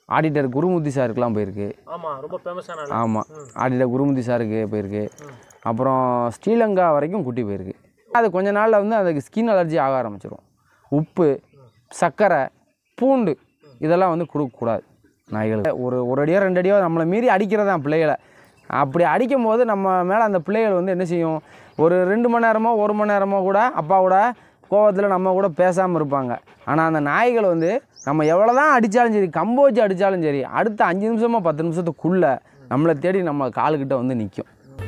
Auditor Gurumurthy சாருக்குலாம் போயிருக்கு ஆமா ரொம்ப ஃபேமஸான ஆள் ஆமாம் ஆடிட்டர் குருமூர்த்தி சாருக்கு போயிருக்கு அப்புறம் ஸ்ரீலங்கா வரைக்கும் குட்டி போயிருக்கு அது கொஞ்ச நாளில் வந்து அதுக்கு ஸ்கின் அலர்ஜி ஆக ஆரம்பிச்சிடும் உப்பு சர்க்கரை பூண்டு இதெல்லாம் வந்து கொடுக்கக்கூடாது நாய்களுக்கு ஒரு ஒரு அடியோ ரெண்டு அடியோ நம்மளை மீறி அடிக்கிறதான் பிள்ளைகளை அப்படி அடிக்கும் போது நம்ம மேலே அந்த பிள்ளைகள் வந்து என்ன செய்யும் ஒரு ரெண்டு மணி நேரமோ ஒரு மணி நேரமோ கூட அப்பா கூட கோவத்தில் நம்ம கூட பேசாமல் இருப்பாங்க ஆனால் அந்த நாய்கள் வந்து நம்ம எவ்வளோ தான் அடித்தாலும் சரி கம்பு வச்சு அடித்தாலும் சரி அடுத்த அஞ்சு நிமிஷமோ பத்து நிமிஷத்துக்குள்ளே நம்மளை தேடி நம்ம காலுக்கிட்ட வந்து நிற்கும்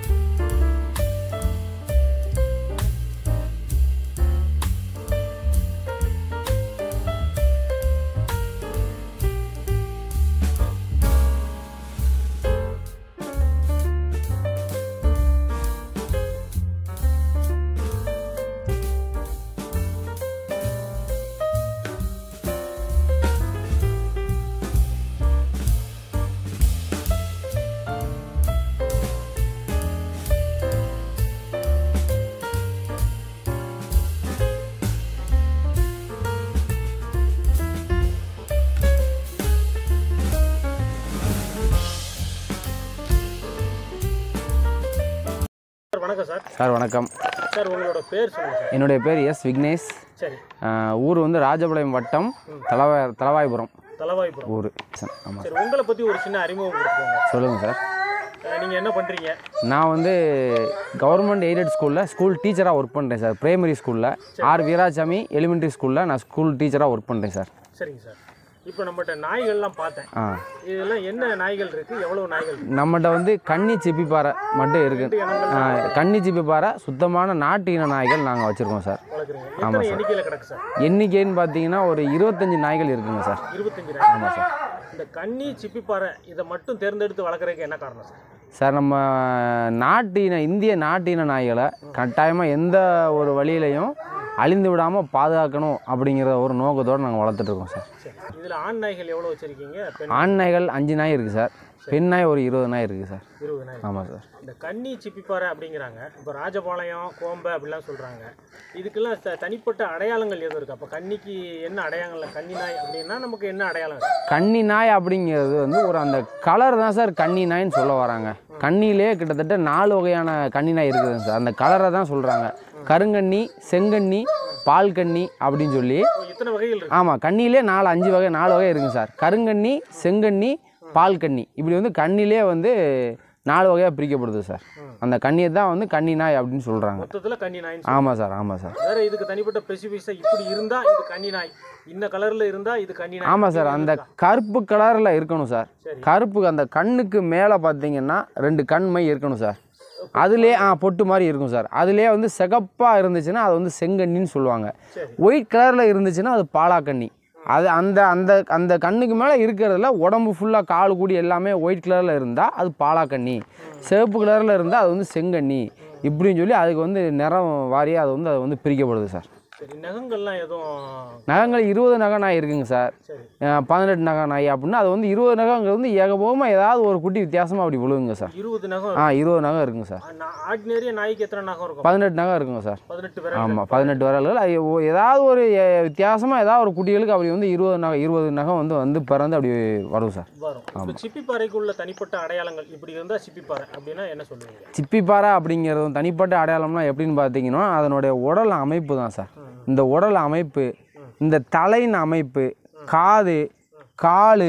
சார் வணக்கம் சார் சார் வணக்கம் சார் உங்களோட பேர் சொல்லுங்க சார் என்னுடைய பேர் எஸ் விக்னேஷ் சரி ஆஹ் ஊர் வந்து ராஜபாளையம் வட்டம் தலவாய் தலவாய்புரம் தலவாய்புரம் ஊர் ஆமாம் சரி உங்களை பத்தி ஒரு சின்ன அறிமுகம் கொடுத்துக்கோங்க சொல்லுங்கள் சார் அஹ் நீங்க என்ன பண்றீங்க நான் வந்து கவர்மெண்ட் எய்டட் ஸ்கூலில் ஸ்கூல் டீச்சராக ஒர்க் பண்ணுறேன் சார் பிரைமரி ஸ்கூலில் ஆர் வீராசாமி எலிமெண்ட்ரி ஸ்கூலில் நான் ஸ்கூல் டீச்சராக ஒர்க் பண்ணுறேன் சார் சரிங்க சார் இப்போ நம்மகிட்ட நாய்கள்லாம் பார்த்தேன் ஆ இதெல்லாம் என்ன நாய்கள் இருக்கு எவ்வளவு நாய்கள் இருக்கு நம்மகிட்ட வந்து கன்னி சிப்பிப்பாறை மட்டும் இருக்குது ஆ, கன்னி சிப்பிப்பாறை சுத்தமான நாட்டு இன நாய்கள் நாங்கள் வச்சுருக்கோம் சார் வளர்க்குறீங்க எத்தனை எண்ணிக்கையில கிடக்கு சார் எண்ணிக்கைன்னு பார்த்தீங்கன்னா ஒரு இருபத்தஞ்சி நாய்கள் இருக்குங்க சார் இருபத்தஞ்சு நாய் ஆமாம் சார் இந்த கன்னி சிப்பிப்பாறை இதை மட்டும் தேர்ந்தெடுத்து வளர்க்குறதுக்கு என்ன காரணம் சார் சார் நம்ம நாட்டு இன இந்திய நாட்டு இன நாய்களை கட்டாயமாக எந்த ஒரு வழியிலையும் அழிந்து விடாமல் பாதுகாக்கணும் அப்படிங்கிற ஒரு நோக்கத்தோடு நாங்கள் வளர்த்துட்ருக்கோம் சார் சரி இதில் ஆண் நாய்கள் எவ்வளோ வச்சுருக்கீங்க பெண் ஆண் நாய்கள் அஞ்சு நாய் இருக்குது சார் பெண் நாய் ஒரு இருபது நாய் இருக்குது சார் இருபது நாய் ஆமாம் சார் இந்த கன்னி சிப்பிப்பாறை அப்படிங்கிறாங்க இப்போ ராஜபாளையம் கோம்பை அப்படிலாம் சொல்கிறாங்க இதுக்கெல்லாம் த- தனிப்பட்ட அடையாளங்கள் எதுவும் இருக்குது அப்போ கன்னிக்கு என்ன அடையாளங்கள் கன்னி நாய் அப்படின்னா நமக்கு என்ன அடையாளம் இருக்கு? கன்னி நாய் அப்படிங்கிறது வந்து ஒரு அந்த கலர் தான் சார் கன்னி நாய்ன்னு சொல்ல வராங்க கன்னிலே கிட்டத்தட்ட நாலு வகையான கன்னி நாய் இருக்குதுங்க சார் அந்த கலரை தான் சொல்கிறாங்க கருங்கன்னி செங்கன்னி பால் கன்னி அப்படின்னு சொல்லி ஓ, இத்தனை வகைகள் இருக்கு ஆமாம் கண்ணிலே நாலு அஞ்சு வகை நாலு வகை இருக்குங்க சார் கருங்கண்ணி செங்கண்ணி பால் கண்ணி இப்படி வந்து கண்ணிலே வந்து நாலு வகையாக பிரிக்கப்படுது சார் அந்த கண்ணியை தான் வந்து கன்னி நாய் அப்படின்னு சொல்கிறாங்க மொத்தத்தில் கன்னி நாய்ன்னு ஆமாம் சார் ஆமாம் சார் வேற இதுக்கு தனிப்பட்ட ஸ்பெசிஃபிக்ஸாக இப்படி இருந்தால் இது கன்னி நாய் இந்த கலரில் இருந்தால் இது கன்னி நாய் ஆமாம் சார் அந்த கருப்பு கலரில் இருக்கணும் சார் சரி. கருப்பு அந்த கண்ணுக்கு மேலே பார்த்தீங்கன்னா ரெண்டு கண் மை இருக்கணும் சார் அதுலேயே ஆ பொட்டு மாதிரி இருக்கும் சார் அதுலேயே வந்து சிகப்பாக இருந்துச்சுன்னா அது வந்து செங்கண்ணின்னு சொல்லுவாங்க சரி ஒயிட் கலரில் இருந்துச்சுன்னா அது பாலாக்கண்ணி அது அந்த அந்த அந்த கண்ணுக்கு மேலே இருக்கிறதுல உடம்பு ஃபுல்லாக கால் கூடி எல்லாமே ஒயிட் கலரில் இருந்தால் அது பாலாக்கண்ணி சிவப்பு கலரில் இருந்தால் அது வந்து செங்கண்ணி இப்படின்னு சொல்லி அதுக்கு வந்து நிறம் வாரியாக அது வந்து அது வந்து பிரிக்கப்படுது சார் சரி நகங்கள்லாம் எதுவும் நகங்கள் இருபது நகை நாய் இருக்குங்க சார் சரி அஹ் பதினெட்டு நகை நாய் அப்படின்னா அது வந்து இருபது நகைங்கிறது வந்து ஏகபோகமாக ஏதாவது ஒரு குட்டி வித்தியாசமாக அப்படி விழுகுங்க சார் இருபது நகம் ஆ இருபது நகை இருக்குங்க சார் ஆர்டினரியாக நாய்க்கு எத்தனை நகம் இருக்கும் பதினெட்டு நகை இருக்குங்க சார் பதினெட்டு பேர் ஆமாம் பதினெட்டு விரல்கள் அது ஒ- ஏதாவது ஒரு வித்தியாசமாக ஏதாவது ஒரு குட்டிகளுக்கு அப்படி வந்து இருபது நகை இருபது நகை வந்து வந்து பிறந்து அப்படி வரும் சார் வரும் இப்போ சிப்பிப்பாறைக்குள்ள தனிப்பட்ட அடையாளங்கள் இப்படி இருந்தால் சிப்பிப்பாறை அப்படின்னா என்ன சொல்லுவீங்க சிப்பிப்பாறை அப்படிங்கிறது தனிப்பட்ட அடையாளம்லாம் எப்படின்னு பார்த்தீங்கன்னா அதனுடைய உடல் அமைப்பு தான் சார் இந்த உடல் அமைப்பு இந்த தலையின் அமைப்பு காது கால்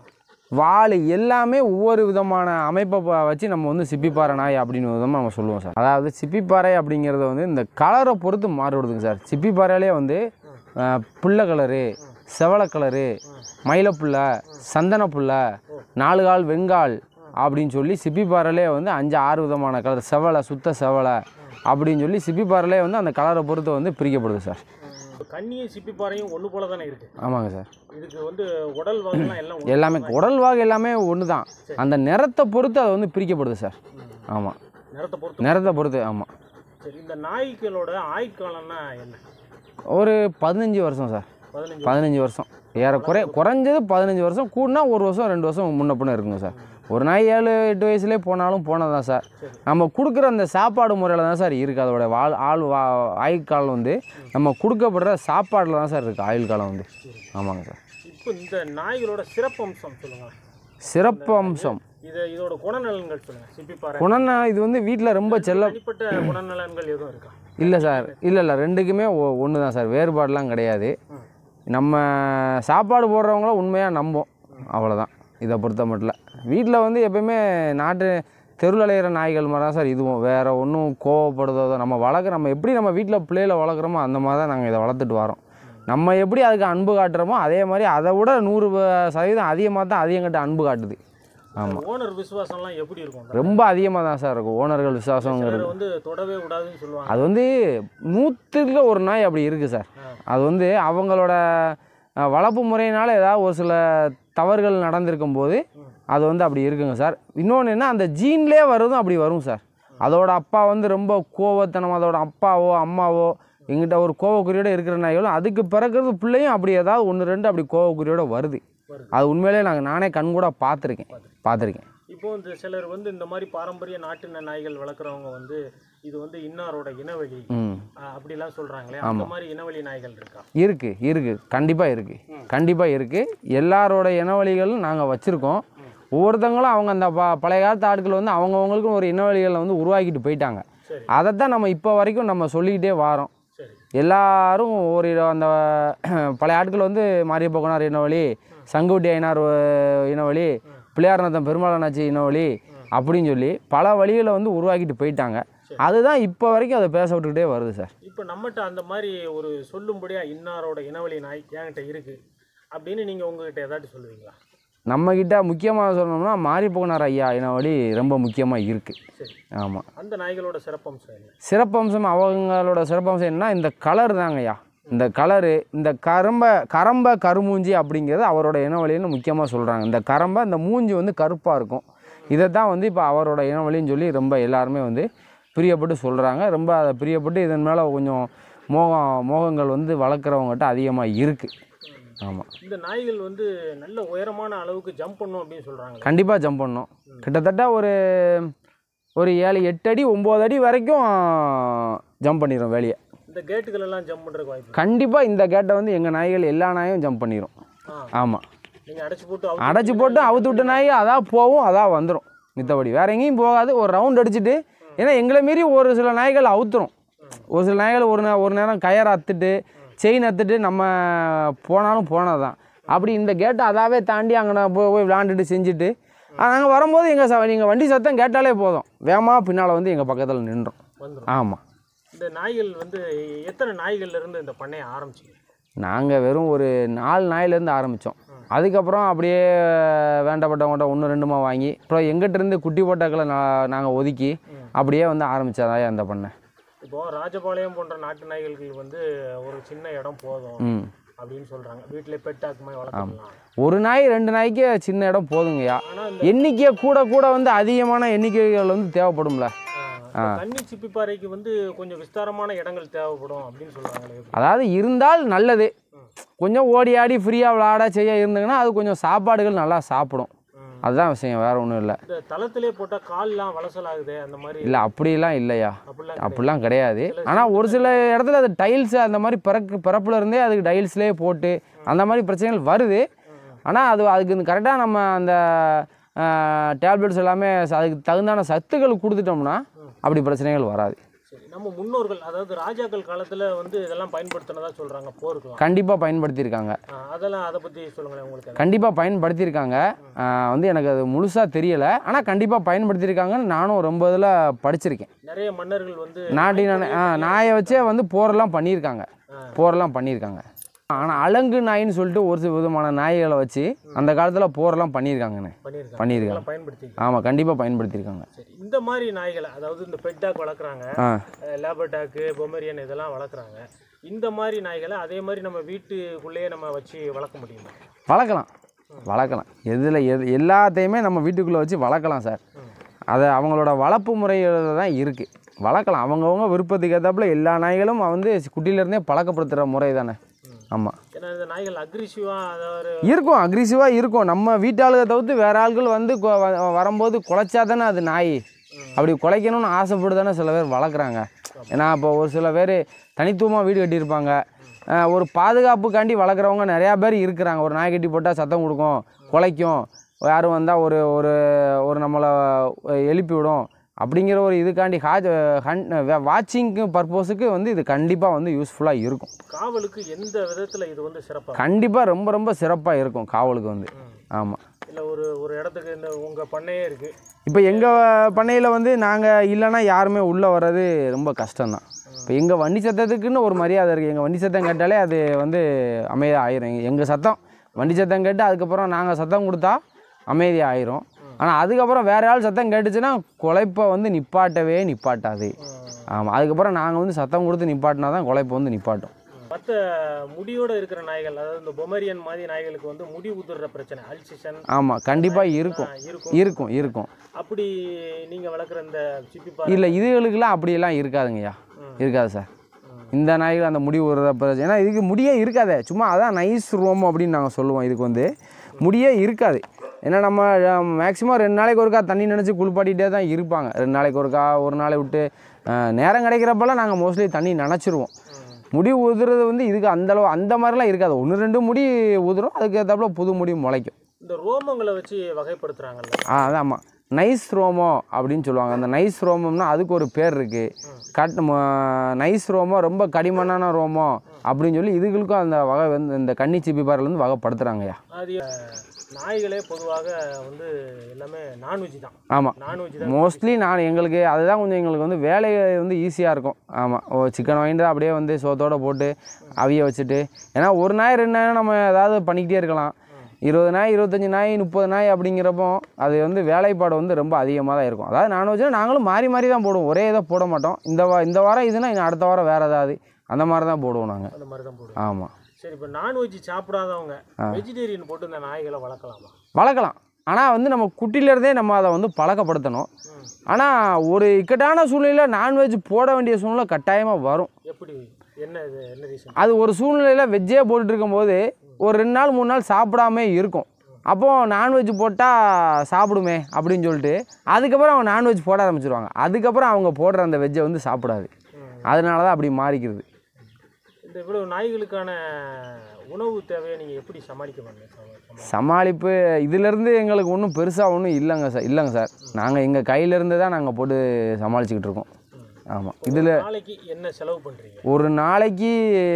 வால் எல்லாமே ஒவ்வொரு விதமான அமைப்பை ப- வச்சு நம்ம வந்து சிப்பிப்பாறை நாய் அப்படின்னு விதமாக நம்ம சொல்லுவோம் சார் அதாவது சிப்பிப்பாறை அப்படிங்கிறது வந்து இந்த கலரை பொறுத்து மாறுபடுதுங்க சார் சிப்பிப்பாறையிலே வந்து அஹ், புல்லை கலரு செவலை கலரு மயிலப்புல்லை சந்தனப்புல்லை நாலு கால் வெங்கால் அப்படின்னு சொல்லி சிப்பிப்பாறையிலே வந்து அஞ்சு ஆறு விதமான கலர் செவலை சுத்த செவலை அப்படின்னு சொல்லி சிப்பிப்பாறையிலே வந்து அந்த கலரை பொறுத்து வந்து பிரிக்கப்படுது சார் இப்போ கண்ணியும் சிப்பிப்பாறையும் ஒன்று போல தானே இருக்கு ஆமாங்க சார் இதுக்கு வந்து உடல் வகைலாம் எல்லாம் ஒண்ணு. எல்லாமே உடல் வாகு எல்லாமே ஒன்று தான் அந்த நிறத்தை பொறுத்து அது வந்து பிரிக்கப்படுது சார் ஆமாம் நிறத்தை பொறுத்து நிறத்தை பொறுத்து ஆமாம் சரி இந்த நாய்களோட ஆயுட்காலம்னா என்ன ஒரு பதினஞ்சு வருஷம் சார் பதினஞ்சு பதினஞ்சு வருஷம் ஏறக்குறைய குறைஞ்சது பதினஞ்சு வருஷம் கூடனா ஒரு வருஷம் ரெண்டு வருஷம் முன்ன பின்ன இருக்குங்க சார் ஒரு நாய் ஏழு எட்டு வயசுலேயே போனாலும் போனது தான் சார் நம்ம கொடுக்குற அந்த சாப்பாடு முறையில் தான் சார் இருக்குது அதோட வாழ் ஆள் வா ஆயுள் காலம் வந்து நம்ம கொடுக்கப்படுற சாப்பாட்டில் தான் சார் இருக்குது ஆயுள் காலம் வந்து ஆமாங்க சார் இப்போ இந்த நாய்களோட சிறப்பம்சம் சொல்லுங்க சிறப்பு அம்சம் இது இதோட குணநலன்கள் சொல்லுங்க சிப்பிப்பாறை குணநல இது வந்து வீட்டில் ரொம்ப செல்ல தனிப்பட்ட குணநலன்கள் எதுவும் இருக்கா இல்லை சார் இல்லை இல்லை ரெண்டுக்குமே ஒன்று தான் சார் வேறுபாடெலாம் கிடையாது ம். நம்ம சாப்பாடு போடுறவங்கள உண்மையாக நம்போம் அவ்வளோதான் இதை பொறுத்த மட்டும் வீட்டில் வந்து எப்பயுமே நாட்டு தெருவில் அலையிற நாய்கள் மாதிரி தான் சார் இதுவும் வேறு ஒன்றும் கோவப்படுறதோ நம்ம வளர்க்குற நம்ம எப்படி நம்ம வீட்டில் பிள்ளைகளை வளர்க்குறோமோ அந்த மாதிரி தான் நாங்கள் இதை வளர்த்துட்டு வரோம் நம்ம எப்படி அதுக்கு அன்பு காட்டுறோமோ அதே மாதிரி அதை விட நூறு ப- சதவீதம் அதிகமாக தான் அது எங்கிட்ட அன்பு காட்டுது ஆமாம் ஓனர் விசுவாசம்லாம் எப்படி இருக்கும் ரொம்ப அதிகமாக தான் சார் இருக்கும் ஓனர்கள் விசுவாசங்கிறது சிலர் வந்து தொடவே விடாதுன்னு சொல்லுவாங்க அது வந்து நூற்றுல ஒரு நாய் அப்படி இருக்குது சார் ஆ. அது வந்து அவங்களோட அஹ், வளர்ப்பு முறையினால் ஏதாவது ஒரு சில தவறுகள் நடந்திருக்கும் போது ம். அது வந்து அப்படி இருக்குங்க சார் இன்னொன்று என்ன அந்த ஜீன்லேயே வருதும் அப்படி வரும் சார் அதோட அப்பா வந்து ரொம்ப கோவத்தனம் அதோட அப்பாவோ அம்மாவோ எங்கிட்ட ஒரு கோவக்குறியோட இருக்கிற நாய்களும் அதுக்கு பிறக்கிறது பிள்ளையும் அப்படி ஏதாவது ஒன்று ரெண்டு அப்படி கோவக்குறியோட வருது வருது. அது உண்மையிலேயே நாங்கள் நானே கண் கூட பார்த்துருக்கேன் பார்த்துருக்கேன் இப்போ இந்த சிலர் வந்து இந்த மாதிரி பாரம்பரிய நாட்டு ந- நாய்கள் வளர்க்குறவங்க வந்து இது வந்து இன்னாரோட இனவழி ம் ஆ, அப்படிலாம் சொல்றாங்களே அந்த மாதிரி இனவழி நாய்கள் இருக்கா இருக்குது இருக்குது கண்டிப்பாக இருக்குது கண்டிப்பாக இருக்குது எல்லாரோட இனவழிகளும் நாங்கள் வச்சுருக்கோம் ஒவ்வொருத்தங்களும் அவங்க அந்த ப பழைய காலத்து ஆட்கள் வந்து அவங்கவுங்களுக்கும் ஒரு இனவழிகளை வந்து உருவாக்கிட்டு போயிட்டாங்க சரி அதைத்தான் நம்ம இப்போ வரைக்கும் நம்ம சொல்லிக்கிட்டே வரோம் சரி எல்லாரும் ஒரு இட- அந்த பழைய ஆட்கள் வந்து மாரியப்ப கோனார் இனவழி சங்குட்டி ஐனார் அஹ், இனவழி பிள்ளையார்நாதன் பெருமாளனாச்சி இனவழி அப்படின்னு சொல்லி பல வழிகளை வந்து உருவாக்கிட்டு போயிட்டாங்க அதுதான் இப்போ வரைக்கும் அதை பேச விட்டுக்கிட்டே வருது சார் இப்போ நம்மகிட்ட அந்த மாதிரி ஒரு சொல்லும்படியா இன்னாரோட இனவழி நாய் என்கிட்ட இருக்கு அப்படின்னு நீங்க உங்ககிட்ட ஏதாச்சும் சொல்லுவீங்களா நம்மக்கிட்ட முக்கியமாக சொல்லணும்னா மாரிப்போனார் ஐயா இனவழி ரொம்ப முக்கியமாக இருக்குது சரி ஆமாம் அந்த நாய்களோட சிறப்பம்சம் என்ன சிறப்பம்சம் அவங்களோட சிறப்பம்சம் என்ன இந்த கலர் தாங்கய்யா இந்த கலரு இந்த கரம்ப கரம்ப கருமூஞ்சி அப்படிங்கிறது அவரோட இனவழின்னு முக்கியமாக சொல்கிறாங்க இந்த கரம்ப இந்த மூஞ்சி வந்து கருப்பாக இருக்கும் இதை தான் வந்து இப்போ அவரோட இனவழின்னு சொல்லி ரொம்ப எல்லாருமே வந்து பிரியப்பட்டு சொல்கிறாங்க ரொம்ப அதை பிரியப்பட்டு இதன் மேலே கொஞ்சம் மோகம் மோகங்கள் வந்து வளர்க்குறவங்ககிட்ட அதிகமாக இருக்குது ஆமாம் இந்த நாய்கள் வந்து நல்ல உயரமான அளவுக்கு ஜம்ப் பண்ணும் அப்படின்னு சொல்றாங்களே கண்டிப்பாக ஜம்ப் பண்ணோம் கிட்டத்தட்ட ஒரு ஒரு ஏழு எட்டு அடி ஒம்பது அடி வரைக்கும் ஜம்ப் பண்ணிடும் வெளியே இந்த கேட்டுகள் எல்லாம் ஜம்ப் பண்றதுக்கு வாய்ப்பு இருக்கு. கண்டிப்பாக இந்த கேட்டை வந்து எங்கள் நாய்கள் எல்லா நாயும் ஜம்ப் பண்ணிடும் ஆ ஆமாம் நீங்க அடைச்சு போட்டு அவுத்து அடைச்சி போட்டு அவுத்து விட்ட நாய் அதான் போகும் அதான் வந்துடும் மித்தபடி வேற எங்கேயும் போகாது ஒரு ரவுண்ட் அடிச்சுட்டு ஏன்னா எங்களை மீறி ஒரு சில நாய்கள் அவுத்துரும் ஒரு சில நாய்கள் ஒரு நே ஒரு நேரம் கயர் அத்துட்டு செயின் அத்துட்டு நம்ம போனாலும் போனது தான் அப்படி இந்த கேட்டை அதாவே தாண்டி அங்கே போய் போய் விளாண்டுட்டு செஞ்சுட்டு நாங்கள் வரும்போது எங்கள் ச நீங்கள் வண்டி சத்தம் கேட்டாலே போதும் வேகமாக பின்னால் வந்து எங்கள் பக்கத்தில் நின்றோம் வந்துரும் ஆமாம் இந்த நாய்கள் வந்து எத்தனை நாய்கள்ல இருந்து இந்த பண்ணைய ஆரம்பிச்சீங்க நாங்கள் வெறும் ஒரு நாலு நாயிலேருந்து ஆரம்பித்தோம் அதுக்கப்புறம் அப்படியே வேண்டப்பட்டவங்கள்ட்ட ஒன்று ரெண்டுமா வாங்கி அப்புறம் எங்கிட்ட இருந்து குட்டி போட்டாக்களை நான் நாங்கள் ஒதுக்கி அப்படியே வந்து ஆரம்பித்ததாயே அந்த பண்ணை இப்போ ராஜபாளையம் போன்ற நாட்டு நாய்களுக்கு வந்து ஒரு சின்ன இடம் போதும் ம் அப்படின்னு சொல்றாங்க வீட்டிலே பெட்டாக்குமே வளர்க்கலாம் ஒரு நாய் ரெண்டு நாய்க்கு சின்ன இடம் போதுங்கய்யா ஆனா இந்த எண்ணிக்கை கூட கூட வந்து அதிகமான எண்ணிக்கைகள் வந்து தேவைப்படும்ல ஆ, இப்ப கன்னி சிப்பிப்பாறைக்கு வந்து கொஞ்சம் விஸ்தாரமான இடங்கள் தேவைப்படும் அப்படின்னு சொல்றாங்களே எப்படி? அதாவது இருந்தால் நல்லது கொஞ்சம் ஓடி ஆடி ஃப்ரீயாக விளாட செய்ய இருந்தீங்கன்னா அது கொஞ்சம் சாப்பாடுகள் நல்லா சாப்பிடும் ம். அதுதான் விஷயம் வேறு ஒன்றும் இல்லை இந்த தளத்திலே போட்டா கால்லாம் வளசலாகுது அந்த மாதிரி இல்லை அப்படிலாம் இல்லையா அப்படிலாம் அப்படிலாம் கிடையாது ஆனால் ஒரு சில இடத்துல அது டைல்ஸ் அந்த மாதிரி பிறக்கு பிறப்புல இருந்தே அதுக்கு டைல்ஸ்லேயே போட்டு அந்த மாதிரி பிரச்சனைகள் வருது ஆனால் அது அதுக்கு கரெக்டாக நம்ம அந்த டேப்லெட்ஸ் எல்லாமே ச- அதுக்கு தகுந்தான சத்துக்கள் கொடுத்துட்டோம்னா அப்படி பிரச்சனைகள் வராது சரி நம்ம முன்னோர்கள் அதாவது ராஜாக்கள் காலத்துல வந்து இதெல்லாம் பயன்படுத்தினதா சொல்றாங்க போருக்கலாம் கண்டிப்பாக பயன்படுத்தியிருக்காங்க ஆ, அதெல்லாம் அதை பத்தி சொல்லுங்களேன் உங்களுக்கு கண்டிப்பாக பயன்படுத்தியிருக்காங்க ஆஹ் வந்து எனக்கு அது முழுசாக தெரியலை ஆனால் கண்டிப்பாக பயன்படுத்தியிருக்காங்கன்னு நானும் ரொம்ப இதில் படிச்சிருக்கேன் நிறைய மன்னர்கள் வந்து நாட்டின ஆ நாயை வச்சே வந்து போரெல்லாம் பண்ணியிருக்காங்க ஆ. போரெல்லாம் பண்ணியிருக்காங்க ஆனால் அலங்கு நாயின்னு சொல்லிட்டு ஒரு சில விதமான நாய்களை வச்சு அந்த காலத்தில் போரெல்லாம் பண்ணியிருக்காங்கண்ணே பண்ணியிருக்காங்க பண்ணியிருக்காங்க இதெல்லாம் பயன்படுத்தி ஆமாம் கண்டிப்பாக பயன்படுத்தியிருக்காங்க சரி இந்த மாதிரி நாய்களை அதாவது இந்த பெட் டாக் வளர்க்குறாங்க ஆ லேபர் டாக்கு பொமரியன் இதெல்லாம் வளர்க்குறாங்க இந்த மாதிரி நாய்களை அதே மாதிரி நம்ம வீட்டுக்குள்ளேயே நம்ம வச்சு வளர்க்க முடியுமா வளர்க்கலாம் வளர்க்கலாம் எதில் எது எல்லாத்தையுமே நம்ம வீட்டுக்குள்ளே வச்சு வளர்க்கலாம் சார் அது அவங்களோட வளர்ப்பு முறையில் தான் இருக்குது வளர்க்கலாம் அவங்கவுங்க விருப்பத்துக்கு ஏற்றாப்புல எல்லா நாய்களும் வந்து குட்டியிலேருந்தே பழக்கப்படுத்துகிற முறை தானே ஆமாம் ஏன்னா இந்த நாய்கள் அக்ரிசிவாக அதாவது இருக்கும் அக்ரிசிவாக இருக்கும் நம்ம வீட்டாளுக தவிர்த்து வேற ஆள்கள் வந்து கொ- வ- வரும்போது குலைச்சா தானே அது நாய் அப்படி குலைக்கணும்னு ஆசைப்பட்டு தானே சில பேர் வளர்க்குறாங்க ஏன்னா இப்போ ஒரு சில பேர் தனித்துவமாக வீடு கட்டியிருப்பாங்க அஹ், ஒரு பாதுகாப்புக்காண்டி வளர்க்குறவங்க நிறையா பேர் இருக்கிறாங்க ஒரு நாய்க்கட்டி போட்டால் சத்தம் கொடுக்கும் குலைக்கும் யாரும் வந்தால் ஒரு ஒரு ஒரு நம்மளை எழுப்பி விடும் அப்படிங்கிற ஒரு இதுக்காண்டி ஹாஜ் ஹன் வாட்சிங்க்கு பர்பஸுக்கு வந்து இது கண்டிப்பாக வந்து யூஸ்ஃபுல்லாக இருக்கும் காவலுக்கு எந்த விதத்துல இது வந்து சிறப்பா கண்டிப்பாக ரொம்ப ரொம்ப சிறப்பாக இருக்கும் காவலுக்கு வந்து ஆமாம் இல்ல ஒரு ஒரு இடத்துக்கு இந்த உங்க பண்ணையே இருக்கு இப்போ எங்கள் பண்ணையில் வந்து நாங்கள் இல்லைன்னா யாருமே உள்ளே வர்றது ரொம்ப கஷ்டம்தான் இப்போ எங்கள் வண்டி சத்தத்துக்குன்னு ஒரு மரியாதை இருக்குது எங்கள் வண்டி சத்தம் கேட்டாலே அது வந்து அமைதியாக ஆயிரும் எங்கள் சத்தம் வண்டி சத்தம் கேட்டு அதுக்கப்புறம் நாங்கள் சத்தம் கொடுத்தா அமைதியாக ஆயிரும் ஆனால் அதுக்கப்புறம் வேற ஆள் சத்தம் கேட்டுச்சுன்னா குலைப்பை வந்து நிப்பாட்டவே நிப்பாட்டாது ஆமாம் அதுக்கப்புறம் நாங்கள் வந்து சத்தம் கொடுத்து நிப்பாட்டினா தான் குலைப்பை வந்து நிப்பாட்டும் மற்ற முடியோட இருக்கிற நாய்கள் அதாவது இந்த பொமரியன் மாதிரி நாய்களுக்கு வந்து முடி உதிர்ற பிரச்சனை அல்சிஷன் ஆமாம் கண்டிப்பாக இருக்கும் இருக்கும் இருக்கும் இருக்கும் அப்படி நீங்க வளர்க்குற இந்த சிப்பி இல்லை இதுகளுக்கெல்லாம் அப்படியெல்லாம் இருக்காதுங்கய்யா இருக்காது சார் இந்த நாய்கள் அந்த முடி உறத பிரச்சனை ஏன்னா இதுக்கு முடியே இருக்காதே சும்மா அதான் நைஸ் ரோம் அப்படின்னு நாங்கள் சொல்லுவோம் இதுக்கு வந்து முடியே இருக்காது ஏன்னா நம்ம மேக்ஸிமம் ரெண்டு நாளைக்கு ஒருக்கா தண்ணி நினச்சி குளிப்பாட்டிகிட்டே தான் இருப்பாங்க ரெண்டு நாளைக்கு ஒருக்கா ஒரு நாளை விட்டு அஹ், நேரம் கிடைக்கிறப்பெல்லாம் நாங்கள் மோஸ்ட்லி தண்ணி நினச்சிருவோம் முடி உதுறது வந்து இதுக்கு அந்தளவு அந்த மாதிரிலாம் இருக்காது ஒன்று ரெண்டு முடி உதிரும் அதுக்கு ஏற்றாப்புல புது முடி முளைக்கும் இந்த ரோமங்களை வச்சு வகைப்படுத்துறாங்கல்ல ஆ அதான் ஆமாம் நைஸ் ரோமோ அப்படின்னு சொல்லுவாங்க அந்த நைஸ் ரோமம்னா அதுக்கு ஒரு பேர் இருக்குது கட் ம- நைஸ் ரோமோ ரொம்ப கடிமண்ணான ரோமோ அப்படின்னு சொல்லி இதுகளுக்கும் அந்த வகை வந்து இந்த கன்னி சிப்பி பாறையிலேருந்து வகைப்படுத்துகிறாங்கய்யா அது அஹ், நாய்களே பொதுவாக வந்து எல்லாமே நான்வெஜ் தான் ஆமாம் நான்வெஜ் தான் மோஸ்ட்லி நான் எங்களுக்கு அதுதான் கொஞ்சம் எங்களுக்கு வந்து வேலை வந்து ஈஸியாக இருக்கும் ஆமாம் ஓ சிக்கன் வாங்கிட்டு அப்படியே வந்து சோத்தோட போட்டு அவிய வச்சுட்டு ஏன்னா ஒரு நாய் ரெண்டு நாய் நம்ம ஏதாவது பண்ணிக்கிட்டே இருக்கலாம் இருபது நாய் இருபத்தஞ்சி நாய் முப்பது நாய் அப்படிங்கிறப்போ அது வந்து வேலைப்பாடு வந்து ரொம்ப அதிகமாக தான் இருக்கும் அதாவது நான் வச்சுன்னா நாங்களும் மாறி மாறி தான் போடுவோம் ஒரே இதை போட மாட்டோம் இந்த வா இந்த வாரம் இதுனா இன்னும் அடுத்த வாரம் வேறு ஏதாவது அந்த மாதிரி தான் போடுவோம் நாங்கள் அந்த மாதிரி தான் போடுவோம் ஆமாம் சரி இப்போ நான்வெஜ் சாப்பிடாதவங்க வெஜிடேரியன் போட்டு இந்த நாய்களை வளர்க்கலாமா வளர்க்கலாம் ஆனால் வந்து நம்ம குட்டிலேருந்தே நம்ம அதை வந்து பழக்கப்படுத்தணும் ஆனால் ஒரு இக்கட்டான சூழ்நிலையில் நான்வெஜ் போட வேண்டிய சூழ்நிலை கட்டாயமாக வரும் எப்படி என்ன இது என்ன ரீசன் அது ஒரு சூழ்நிலையில் வெஜ்ஜே போட்டுட்டு இருக்கும்போது ஒரு ரெண்டு நாள் மூணு நாள் சாப்பிடாமே இருக்கும் அப்போது நான்வெஜ் போட்டால் சாப்பிடுமே அப்படின்னு சொல்லிட்டு அதுக்கப்புறம் அவங்க நான்வெஜ் போட ஆரம்பிச்சிருவாங்க அதுக்கப்புறம் அவங்க போடுற அந்த வெஜ்ஜை வந்து சாப்பிடாது அதனால தான் அப்படி மாறிக்கிறது இந்த இவ்வளவு நாய்களுக்கான உணவு தேவையை நீங்கள் எப்படி சமாளிக்க பாருங்க சமாளிப்பு இதிலேருந்து எங்களுக்கு ஒன்றும் பெருசாக ஒன்றும் இல்லைங்க சார் இல்லைங்க சார் நாங்கள் எங்கள் கையிலேருந்து தான் நாங்கள் போட்டு சமாளிச்சுக்கிட்டு இருக்கோம் ஆமாம் இதில் நாளைக்கு என்ன செலவு பண்ணுறீங்க ஒரு நாளைக்கு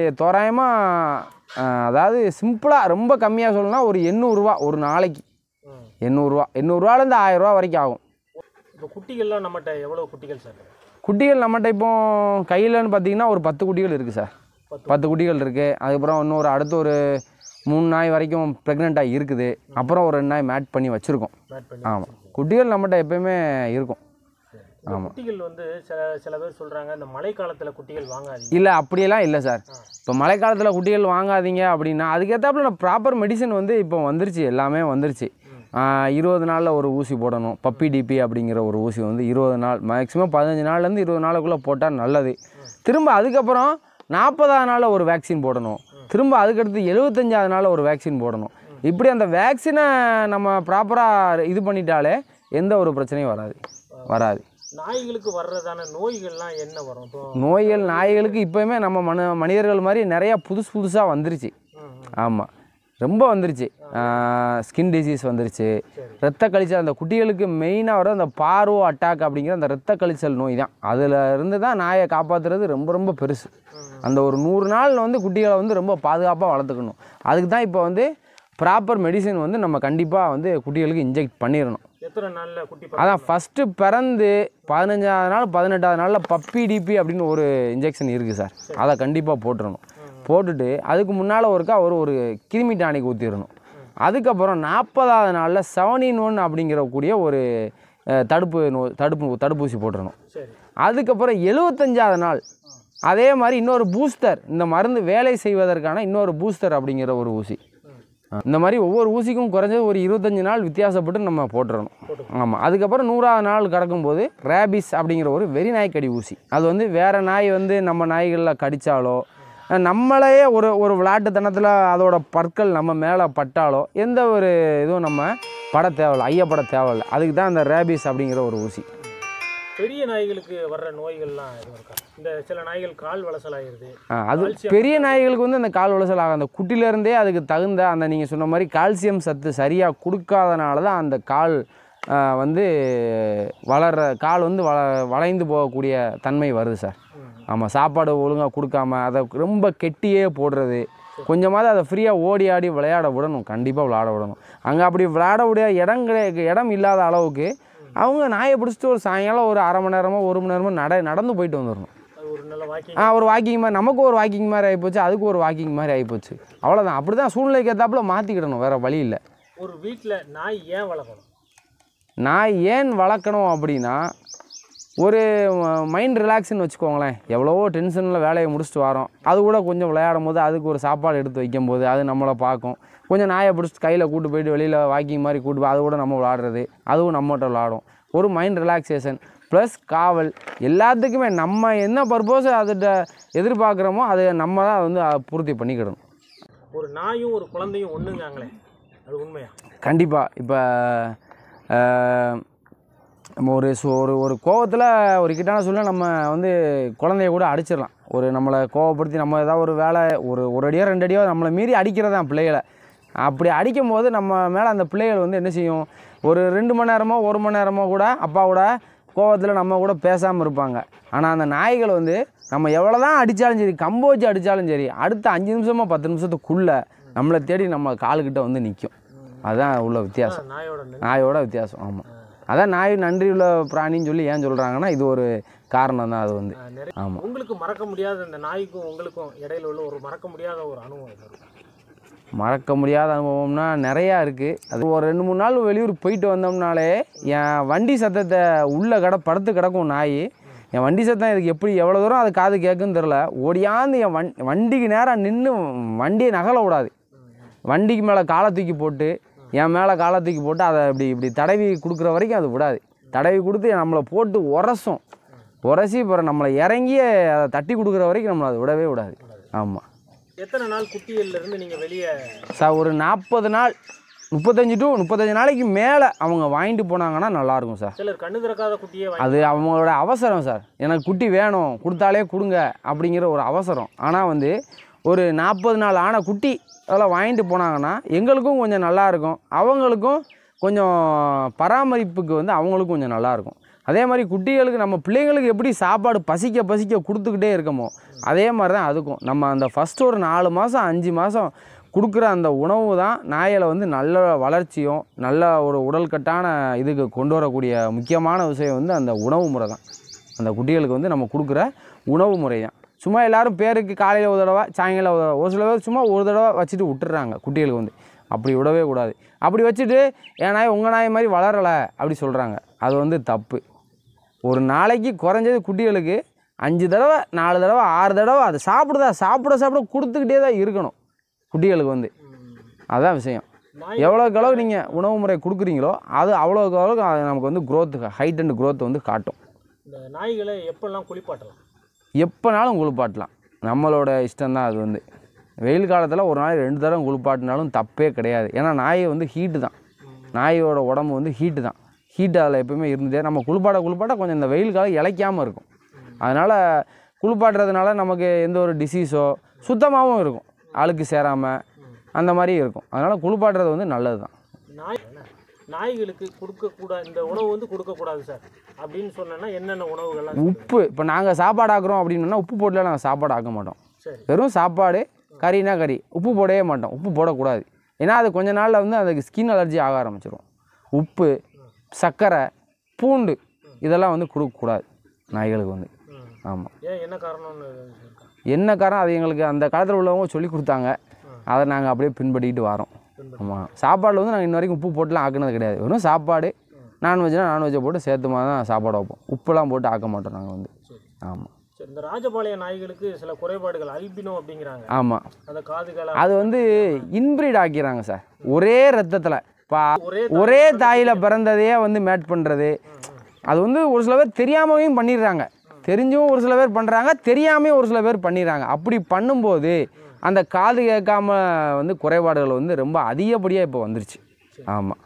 தோராயமாக அதாவது சிம்பிளாக ரொம்ப கம்மியாக சொல்லணும்னா ஒரு எண்ணூறுரூவா ஒரு நாளைக்கு ம் எண்ணூறுரூவா எண்ணூறுரூவாலேருந்து ஆயிரரூவா வரைக்கும் ஆகும் இப்போ குட்டிகள்லாம் நம்மகிட்ட எவ்வளோ குட்டிகள் சார் குட்டிகள் நம்மகிட்ட இப்போ கையிலன்னு பார்த்தீங்கன்னா ஒரு பத்து குட்டிகள் இருக்குது சார் பத்து. பத்து குட்டிகள் இருக்குது அதுக்கப்புறம் இன்னொரு அடுத்து ஒரு மூணு நாய் வரைக்கும் ப்ரெக்னெண்ட்டாக இருக்குது அப்புறம் ஒரு ரெண்டு நாய் மேட் பண்ணி வச்சுருக்கோம் மேட் பண்ணி ஆமாம் குட்டிகள் நம்மகிட்ட எப்பயுமே இருக்கும் இந்த குட்டிகள் வந்து சில சில பேர் சொல்கிறாங்க இந்த மழை காலத்தில் குட்டிகள் வாங்காதீங்க இல்லை அப்படியெல்லாம் இல்லை சார் இப்போ மழைக்காலத்தில் குட்டிகள் வாங்காதீங்க அப்படின்னா அதுக்கேற்றாப்புல ப்ராப்பர் மெடிசன் வந்து இப்போ வந்துருச்சு எல்லாமே வந்துருச்சு ஆஹ் இருபது நாளில் ஒரு ஊசி போடணும் பப்பி டிபி அப்படிங்கிற ஒரு ஊசி வந்து இருபது நாள் மேக்ஸிமம் பதினஞ்சு நாள்லேருந்து இருபது நாளுக்குள்ளே போட்டால் நல்லது திரும்ப அதுக்கப்புறம் நாற்பதாவது நாளில் ஒரு வேக்சின் போடணும் திரும்ப அதுக்கடுத்து எழுபத்தஞ்சாவது நாளில் ஒரு வேக்சின் போடணும் இப்படி அந்த வேக்சினை நம்ம ப்ராப்பராக இது பண்ணிட்டாலே எந்த ஒரு பிரச்சனையும் வராது வராது நாய்களுக்கு வர்றதான நோய்கள்லாம் என்ன வரும் இப்போ நோய்கள் நாய்களுக்கு இப்போயுமே நம்ம மனு மனிதர்கள் மாதிரி நிறையா புதுசு புதுசாக வந்துருச்சு ம், ம். ஆமாம் ரொம்ப வந்துருச்சு ஸ்கின் டிசீஸ் வந்துருச்சு சரி. ரத்த கழிச்சல் அந்த குட்டிகளுக்கு மெயினாக வர அந்த பார்வோ அட்டாக் அப்படிங்கிற அந்த ரத்த கழிச்சல் நோய் தான் அதில் இருந்து தான் நாயை காப்பாற்றுறது ரொம்ப ரொம்ப பெருசு அந்த ஒரு நூறு நாள் வந்து குட்டிகளை வந்து ரொம்ப பாதுகாப்பாக வளர்த்துக்கணும் அதுக்கு தான் இப்போ வந்து ப்ராப்பர் மெடிசின் வந்து நம்ம கண்டிப்பாக வந்து குட்டிகளுக்கு இன்ஜெக்ட் பண்ணிடணும் எத்தனை நாளில் குட்டி பா- அதான் ஃபஸ்ட்டு பிறந்து பதினஞ்சாவது நாள் பதினெட்டாவது நாளில் பப்பி டிபி அப்படின்னு ஒரு இன்ஜெக்ஷன் இருக்குது சார் அதை கண்டிப்பாக போட்டுறணும் போட்டுட்டு அதுக்கு முன்னால் ஒருக்கா ஒரு ஒரு கிருமி டானிக் ஊற்றிடணும் அதுக்கப்புறம் நாற்பதாவது நாளில் செவனின் ஒன் அப்படிங்கிற கூடிய ஒரு அஹ், தடுப்பு நோ தடுப்பு தடுப்பூசி போட்டுறணும் சரி அதுக்கப்புறம் எழுபத்தஞ்சாவது நாள் அதே மாதிரி இன்னொரு பூஸ்டர் இந்த மருந்து வேலை செய்வதற்கான இன்னொரு பூஸ்டர் அப்படிங்கிற ஒரு ஊசி இந்த மாதிரி ஒவ்வொரு ஊசிக்கும் குறைஞ்சது ஒரு இருபத்தஞ்சு நாள் வித்தியாசப்பட்டு நம்ம போட்டுறணும் ஆமாம் அதுக்கப்புறம் நூறாவது நாள் கடக்கும்போது ரேபிஸ் அப்படிங்கிற ஒரு வெறி நாய்க்கடி ஊசி அது வந்து வேறு நாய் வந்து நம்ம நாய்களில் கடித்தாலோ நம்மளையே ஒரு ஒரு விளையாட்டுத்தனத்தில் அதோட பற்கள் நம்ம மேலே பட்டாலோ எந்த ஒரு இதுவும் நம்ம பட தேவையில்ல ஐயப்பட தேவையில்ல அதுக்கு தான் அந்த ரேபிஸ் அப்படிங்கிற ஒரு ஊசி பெரிய நாய்களுக்கு வர்ற நோய்கள்லாம் எதுவும் இருக்கா இந்த சில நாய்கள் கால் வளசலாயிருது ஆ, அது பெரிய நாய்களுக்கு வந்து அந்த கால் உலசல் ஆகும் அந்த குட்டிலேருந்தே அதுக்கு தகுந்த அந்த நீங்கள் சொன்ன மாதிரி கால்சியம் சத்து சரியாக கொடுக்காதனால தான் அந்த கால் ஆ, வந்து வளர்ற கால் வந்து வள வளைந்து போகக்கூடிய தன்மை வருது சார் ஆமாம் சாப்பாடு ஒழுங்காக கொடுக்காம அதை ரொம்ப கெட்டியே போடுறது கொஞ்சமாவது அதை ஃப்ரீயாக ஓடி ஆடி விளையாட விடணும் கண்டிப்பாக விளையாட விடணும் அங்கே அப்படி விளையாட விட இடம் கிடை- இடம் இல்லாத அளவுக்கு அவங்க நாயை பிடிச்சிட்டு ஒரு சாயங்காலம் ஒரு அரை மணி நேரமோ ஒரு மணி நேரமோ நட நடந்து போயிட்டு வந்துடணும் அது ஒரு நல்ல வாக்கிங் ஆ ஒரு வாக்கிங் மாதிரி நமக்கு ஒரு வாக்கிங் மாதிரி ஆகிப்போச்சு அதுக்கு ஒரு வாக்கிங் மாதிரி ஆகிப்போச்சு அவ்வளோதான் அப்படி தான் சூழ்நிலைக்கு ஏற்றாப்புல மாற்றிக்கிடணும் வேறு வழி இல்லை ஒரு வீட்டில் நாய் ஏன் வளர்க்கணும் நான் ஏன் வளர்க்கணும் அப்படின்னா ஒரு மைண்ட் ரிலாக்ஸ்னு வச்சுக்கோங்களேன் எவ்வளவோ டென்ஷனில் வேலையை முடிச்சுட்டு வரோம் அது கூட கொஞ்சம் விளையாடும் போது அதுக்கு ஒரு சாப்பாடு எடுத்து வைக்கும்போது அது நம்மளை பார்க்கும் கொஞ்சம் நாயை பிடிச்சிட்டு கையில் கூட்டு போயிட்டு வெளியில் வாக்கிங் மாதிரி கூட்டு போய் அது கூட நம்ம விளாடுறது அதுவும் நம்மகிட்ட விளாடும் ஒரு மைண்ட் ரிலாக்ஸேஷன் ப்ளஸ் காவல் எல்லாத்துக்குமே நம்ம என்ன பர்பஸ் அதுகிட்ட எதிர்பார்க்குறோமோ அதை நம்ம தான் வந்து அதை பூர்த்தி பண்ணிக்கிடணும் ஒரு நாயும் ஒரு குழந்தையும் ஒண்ணுங்காங்களே அது உண்மையா கண்டிப்பாக இப்போ நம்ம ஒரு சு ஒரு ஒரு கோவத்தில் ஒரு கிட்டான சூழ்நிலை நம்ம வந்து குழந்தைய கூட அடிச்சிடலாம் ஒரு நம்மளை கோவப்படுத்தி நம்ம ஏதாவது ஒரு வேலை ஒரு ஒரு அடியோ ரெண்டு அடியோ நம்மளை மீறி அடிக்கிறதான் பிள்ளைகளை அப்படி அடிக்கும் போது நம்ம மேலே அந்த பிள்ளைகள் வந்து என்ன செய்யும் ஒரு ரெண்டு மணி நேரமோ ஒரு மணி நேரமோ கூட அப்பாவோட கோவத்தில் நம்ம கூட பேசாமல் இருப்பாங்க ஆனால் அந்த நாய்கள் வந்து நம்ம எவ்வளோ தான் அடித்தாலும் சரி கம்பு வச்சு அடித்தாலும் சரி அடுத்த அஞ்சு நிமிஷமோ பத்து நிமிஷத்துக்குள்ளே நம்மளை தேடி நம்ம காலுக்கிட்ட வந்து நிற்கும் அதுதான் உள்ள வித்தியாசம் அதான் நாயோட நன்றி. நாயோட வித்தியாசம் ஆமாம் அதான் நாய் நன்றி உள்ள பிராணின்னு சொல்லி ஏன் சொல்கிறாங்கன்னா இது ஒரு காரணம் தான் அது வந்து ஆஹ் நிறைய ஆமாம் உங்களுக்கு மறக்க முடியாத இந்த நாய்க்கும் உங்களுக்கும் இடையில உள்ள ஒரு மறக்க முடியாத ஒரு அனுபவம் இது இருக்கு. மறக்க முடியாத அனுபவம்னா நிறையா இருக்குது அது ஒரு ரெண்டு மூணு நாள் வெளியூர் போயிட்டு வந்தோம்னாலே என் வண்டி சத்தத்தை உள்ளே கட படுத்து கிடக்கும் நாய் என் வண்டி சத்தம் இதுக்கு எப்படி எவ்வளோ தூரம் அது காது கேட்குன்னு தெரில ஓடியாந்து என் வண் வண்டிக்கு நேராக நின்று வண்டியை நகல விடாது வண்டிக்கு மேலே காலை தூக்கி போட்டு என் மேலே காலை தூக்கி போட்டு அதை இப்படி இப்படி தடவி கொடுக்குற வரைக்கும் அது விடாது தடவி கொடுத்து நம்மளை போட்டு உரசும் உரசி அப்புறம் நம்மளை இறங்கி அதை தட்டி கொடுக்குற வரைக்கும் நம்மளை அது விடவே விடாது ஆமாம் எத்தனை நாள் குட்டிகள்ல இருந்து நீங்க வெளியே சார் ஒரு நாற்பது நாள் முப்பத்தஞ்சு டு முப்பத்தஞ்சு நாளைக்கு மேலே அவங்க வாங்கிட்டு போனாங்கன்னா நல்லாயிருக்கும் சார் சிலர் கண்ணு திறக்காத குட்டியே வாங்கி அது அவங்களோட அவசரம் சார் எனக்கு குட்டி வேணும் கொடுத்தாலே கொடுங்க அப்படிங்கிற ஒரு அவசரம் ஆனால் வந்து ஒரு நாற்பது நாள் ஆன குட்டி அதெல்லாம் வாங்கிட்டு போனாங்கன்னா எங்களுக்கும் கொஞ்சம் நல்லா இருக்கும் அவங்களுக்கும் கொஞ்சம் பராமரிப்புக்கு வந்து அவங்களுக்கும் கொஞ்சம் நல்லாயிருக்கும் அதே மாதிரி குட்டிகளுக்கு நம்ம பிள்ளைங்களுக்கு எப்படி சாப்பாடு பசிக்க பசிக்க கொடுத்துக்கிட்டே இருக்கமோ அதே மாதிரி தான் அதுக்கும் நம்ம அந்த ஃபஸ்ட்டு ஒரு நாலு மாதம் அஞ்சு மாதம் கொடுக்குற அந்த உணவு தான் நாயலை வந்து நல்ல வளர்ச்சியும் நல்ல ஒரு உடல்கட்டான இதுக்கு கொண்டு வரக்கூடிய முக்கியமான விஷயம் வந்து அந்த உணவு முறை தான் அந்த குட்டிகளுக்கு வந்து நம்ம கொடுக்குற உணவு முறை தான் சும்மா எல்லாரும் பேருக்கு காலையில் ஒரு தடவை சாயங்காலம் ஒரு தடவை ஒரு சில பேர் சும்மா ஒரு தடவை வச்சுட்டு விட்டுறாங்க குட்டிகளுக்கு வந்து அப்படி விடவே கூடாது அப்படி வச்சுட்டு என் நாய் உங்கள் நாய் மாதிரி வளரலை அப்படி சொல்கிறாங்க அது வந்து தப்பு ஒரு நாளைக்கு குறைஞ்சது குட்டிகளுக்கு அஞ்சு தடவை நாலு தடவை ஆறு தடவை அது சாப்பிடுதா சாப்பிட சாப்பிட கொடுத்துக்கிட்டே தான் இருக்கணும் குட்டிகளுக்கு வந்து அதுதான் விஷயம் நாய் எவ்வளோக்கு அளவுக்கு நீங்கள் உணவு முறை கொடுக்குறீங்களோ அது அவ்வளோக்கு அளவுக்கு அது நமக்கு வந்து growth ஹைட் அண்ட் growth வந்து காட்டும் இந்த நாய்களை எப்பெல்லாம் குளிப்பாட்டலாம் எப்போனாலும் குளிப்பாட்டலாம் நம்மளோட இஷ்டம் தான் அது வந்து வெயில் காலத்தில் ஒரு நாளைக்கு ரெண்டு தடவை குளிப்பாட்டினாலும் தப்பே கிடையாது ஏன்னா நாய் வந்து ஹீட்டு தான் நாயோட உடம்பு வந்து ஹீட்டு தான் ஹீட் அதில் எப்பவுமே இருந்துட்டே நம்ம குளிப்பாட குளிப்பாட்ட கொஞ்சம் இந்த வெயில் காலம் இளைக்காமல் இருக்கும் அதனால் குளிப்பாட்டுறதுனால நமக்கு எந்த ஒரு டிசீஸோ சுத்தமாகவும் இருக்கும் அழுக்கு சேராமல் அந்த மாதிரி இருக்கும் அதனால் குளிப்பாட்டுறது வந்து நல்லது தான் நாய் நாய்களுக்கு கொடுக்கக்கூடாது இந்த உணவு வந்து கொடுக்கக்கூடாது சார் அப்படின்னு சொன்னேன்னா என்னென்ன உணவுகள்லாம் சொல்லுங்க? உப்பு இப்போ நாங்கள் சாப்பாடு ஆக்குறோம் அப்படின்னா உப்பு போட்டுலாம் நாங்கள் சாப்பாடு ஆக்க மாட்டோம் சரி வெறும் சாப்பாடு கறினா கறி உப்பு போடவே மாட்டோம் உப்பு போடக்கூடாது ஏன்னா அது கொஞ்ச நாளில் வந்து அதுக்கு ஸ்கின் அலர்ஜி ஆக ஆரம்பிச்சிடும் உப்பு சர்க்கரை பூண்டு இதெல்லாம் வந்து கொடுக்கக்கூடாது நாய்களுக்கு வந்து ம். ஆமாம் ஏன் என்ன காரணம்னு இருக்கா? என்ன காரணம் அது எங்களுக்கு அந்த காலத்தில் உள்ளவங்க சொல்லி கொடுத்தாங்க ம். அதை நாங்கள் அப்படியே பின்பற்றிக்கிட்டு வரோம் ஆமாம் சாப்பாடில் வந்து நாங்கள் இன்ன வரைக்கும் உப்பு போட்டுலாம் ஆக்குனது கிடையாது வெறும் சாப்பாடு நான்வெஜ்னா நான்வெஜ்ஜை போட்டு சேர்த்து மாதிரி தான் சாப்பாடு வைப்போம் உப்புலாம் போட்டு ஆக்க மாட்டோம் நாங்கள் வந்து சரி ஆமாம் சரி இந்த ராஜபாளைய நாய்களுக்கு சில குறைபாடுகள் அல்பினோ அப்படிங்கிறாங்க ஆமாம் அந்த காதுகளை அது வந்து இன்பிரீட் ஆக்கிறாங்க சார் ஒரே ரத்தத்தில் பா ஒரே ஒரே தாயில் பிறந்ததையே வந்து மேட் பண்ணுறது அது வந்து ஒரு சில பேர் தெரியாமையும் பண்ணிடுறாங்க தெரிஞ்சும் ஒரு சில பேர் பண்ணுறாங்க தெரியாமையும் ஒரு சில பேர் பண்ணிடுறாங்க அப்படி பண்ணும்போது அந்த காது கேட்காம வந்து குறைபாடுகள் வந்து ரொம்ப அதிகப்படியாக இப்போ வந்துருச்சு ஆமாம்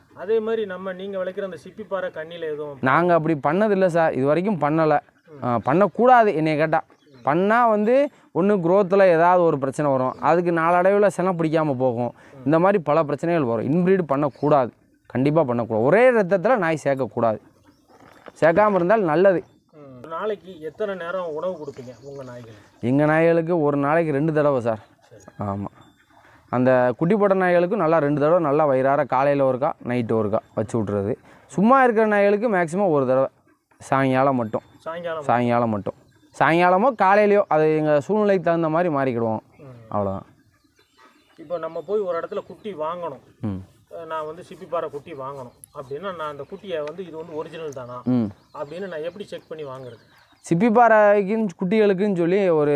அதே மாதிரி நம்ம நீங்க வளர்க்குற அந்த சிப்பிப்பாறை கண்ணில எதுவும் நாங்கள் அப்படி பண்ணதில்லை சார் இது வரைக்கும் பண்ணலை பண்ணக்கூடாது என்னை கேட்டால் பண்ணால் வந்து ஒன்று குரோத்தில் ஏதாவது ஒரு பிரச்சனை வரும் அதுக்கு நாளடைவில் செனை பிடிக்காமல் போகும் இந்த மாதிரி பல பிரச்சனைகள் வரும் இன்ப்ரீடு பண்ணக்கூடாது கண்டிப்பாக பண்ணக்கூடாது ஒரே ரத்தத்தில் நாய் சேர்க்கக்கூடாது சேர்க்காமல் இருந்தால் நல்லது ம். ஒரு நாளைக்கு எத்தனை நேரம் உணவு கொடுப்பீங்க உங்க நாய்கள் எங்கள் நாய்களுக்கு ஒரு நாளைக்கு ரெண்டு தடவை சார் ஆமாம் அந்த குட்டி போட்ட நாய்களுக்கும் நல்லா ரெண்டு தடவை நல்லா வயிறார காலையில் ஒருக்கா நைட்டு ஒருக்கா வச்சு விட்றது சும்மா இருக்கிற நாய்களுக்கு மேக்ஸிமம் ஒரு தடவை சாயங்காலம் மட்டும் சாயங்காலம் சாயங்காலம் மட்டும் சாயங்காலமோ காலையிலையோ அது எங்கள் சூழ்நிலைக்கு தகுந்த மாதிரி மாறிக்கிடுவோம் ம். அவ்வளோதான் இப்போ நம்ம போய் ஒரு இடத்துல குட்டி வாங்கணும் ம் அஹ் நான் வந்து சிப்பிப்பாறை குட்டி வாங்கணும் அப்படின்னா நான் அந்த குட்டியை வந்து இது வந்து ஒரிஜினல் தானா ம் அப்படின்னு நான் எப்படி செக் பண்ணி வாங்குறது சிப்பிப்பாறைக்குன்னு குட்டிகளுக்குன்னு சொல்லி ஒரு